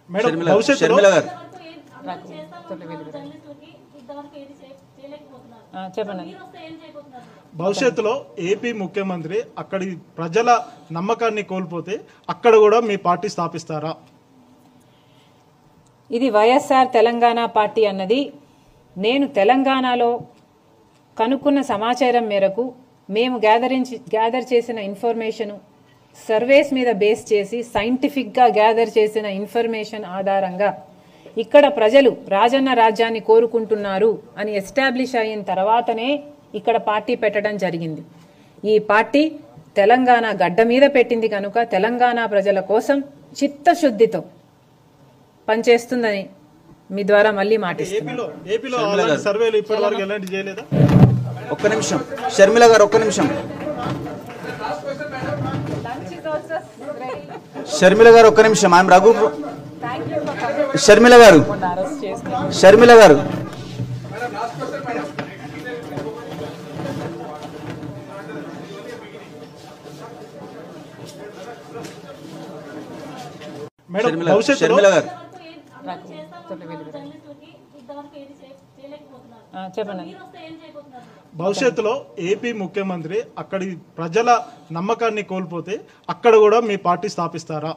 madam Sharmila భవిష్యత్తులో షర్మిల గారు ఆ, చెప్పండి భవిష్యత్తులో ఏపీ ముఖ్యమంత్రి అక్కడి ప్రజల నమ్మకాన్ని కోల్పోతే అక్కడ కూడా మీ పార్టీ స్థాపిస్తారా ఇది వైఎస్ఆర్ తెలంగాణ పార్టీ అన్నది నేను తెలంగాణలో కనుక్కున్న సమాచారం మేరకు మేము గ్యాదరించి గ్యాదర్ చేసిన ఇన్ఫర్మేషను సర్వేస్ మీద బేస్ చేసి సైంటిఫిక్గా గ్యాదర్ చేసిన ఇన్ఫర్మేషన్ ఆధారంగా ఇక్కడ ప్రజలు రాజన్న రాజ్యాన్ని కోరుకుంటున్నారు అని ఎస్టాబ్లిష్ అయిన తర్వాతనే ఇక్కడ పార్టీ పెట్టడం జరిగింది ఈ పార్టీ తెలంగాణ గడ్డ మీద పెట్టింది కనుక తెలంగాణ ప్రజల కోసం చిత్తశుద్ధితో పనిచేస్తుందని మీ ద్వారా మళ్ళీ మాటిస్తున్నాను ఏపీలో ఏపీలో అలాంటి సర్వేలు ఇప్పటి వరకు ఎలాంటి చేయలేదా ఒక్క నిమిషం షర్మిల గారు ఒక్క నిమిషం షర్మిల గారు ఒక్క నిమిషం ఐఎమ్ రఘు షర్మిల గారు అరెస్ట్ చేసుకుని షర్మిల గారు మేడం షర్మిల భవిష్యత్తులో షర్మిల గారు ఆ, చెప్పండి భవిష్యత్తులో ఏపీ ముఖ్యమంత్రి అక్కడి ప్రజల నమ్మకాన్ని కోల్పోతే అక్కడ కూడా మీ పార్టీ స్థాపిస్తారా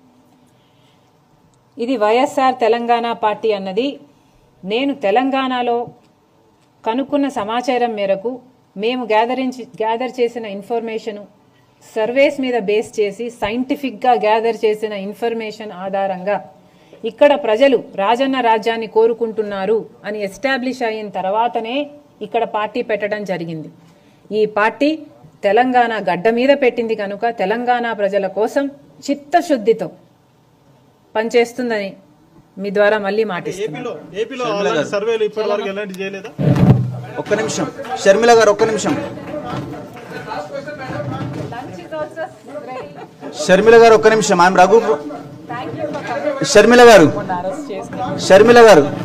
ఇది వైఎస్ఆర్ తెలంగాణ పార్టీ అన్నది నేను తెలంగాణలో కనుక్కున్న సమాచారం మేరకు మేము గ్యాదరించి గ్యాదర్ చేసిన ఇన్ఫర్మేషను సర్వేస్ మీద బేస్ చేసి సైంటిఫిక్గా గ్యాదర్ చేసిన ఇన్ఫర్మేషన్ ఆధారంగా ఇక్కడ ప్రజలు రాజన్న రాజ్యాన్ని కోరుకుంటున్నారు అని ఎస్టాబ్లిష్ అయిన తర్వాతనే ఇక్కడ పార్టీ పెట్టడం జరిగింది ఈ పార్టీ తెలంగాణ గడ్డ మీద పెట్టింది కనుక తెలంగాణ ప్రజల కోసం చిత్తశుద్ధితో పనిచేస్తుందని మీ ద్వారా మళ్ళీ మాటిస్తున్నాను ఏపీలో ఏపీలో అలాంటి సర్వేలు ఇప్పటి వరకు ఎలాంటి చేయలేదా ఒక్క నిమిషం షర్మిల గారు ఒక్క నిమిషం షర్మిల గారు ఒక్క నిమిషం ఐఎమ్ రఘు షర్మిల గారు అరెస్ట్ చేసుకుని షర్మిల గారు